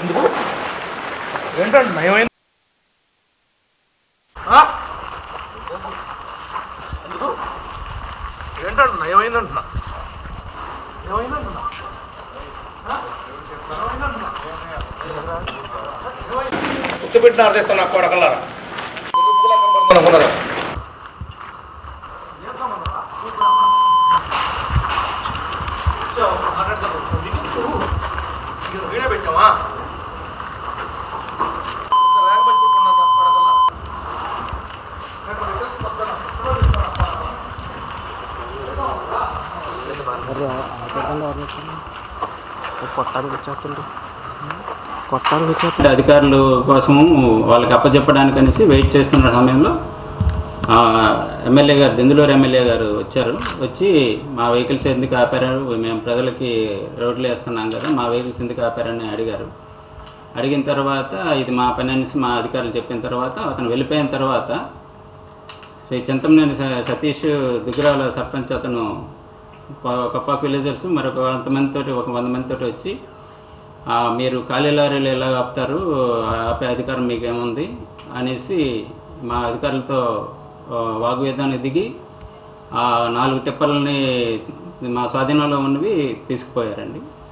ఎందుకు ఏంటంటే నయమైంది ఆ? ఎందుకు ఏంటంటే నయమైంది అంటున్నా ఏమైంది అంటున్నా గుర్తుపెట్టినారు తెస్తాను నా కొడకల్లారా అనుకున్నారా వీడియో పెట్టావా ర్యాంక్ పెట్టుకుంటున్నా కొడకల్లారా అరే ఆపేద్దాం ఎవరిని కొట్టానికి వచ్చేస్తుంటే కొట్టానికి వచ్చేస్తుంటే అధికారుల కోసము వాళ్ళకి అప్పచెప్పడానికి అనేసి వెయిట్ చేస్తున్న సమయంలో ఆ, ఎమ్మెల్యే గారు దెందులూరు ఎమ్మెల్యే గారు వచ్చారు వచ్చి మా వెహికల్స్ ఎందుకు ఆపారు మేము ప్రజలకి రోడ్లు వేస్తున్నాం కదా మా వెహికల్స్ ఎందుకు ఆపారని అడిగారు అడిగిన తర్వాత ఇది మా పని అనేసి మా అధికారులు చెప్పిన తర్వాత అతను వెళ్ళిపోయిన తర్వాత శ్రీ చింతమనేని స- సతీష్ దుగ్గరాల సర్పంచ్ అతను కొ- కొప్పాకు విలేజర్స్ మరొక కొంతమందితో ఒక వంద మందితో వచ్చి ఆ, మీరు ఖాళీ లారీలు ఎలా ఆపుతారు ఆపే అధికారం మీకు ఏముంది అనేసి మా అధికారులతో ఆ, వాగ్వేదాన్ని దిగి ఆ నాలుగు టిప్పర్లని మా స్వాధీనంలో ఉన్నవి తీసుకుపోయారండి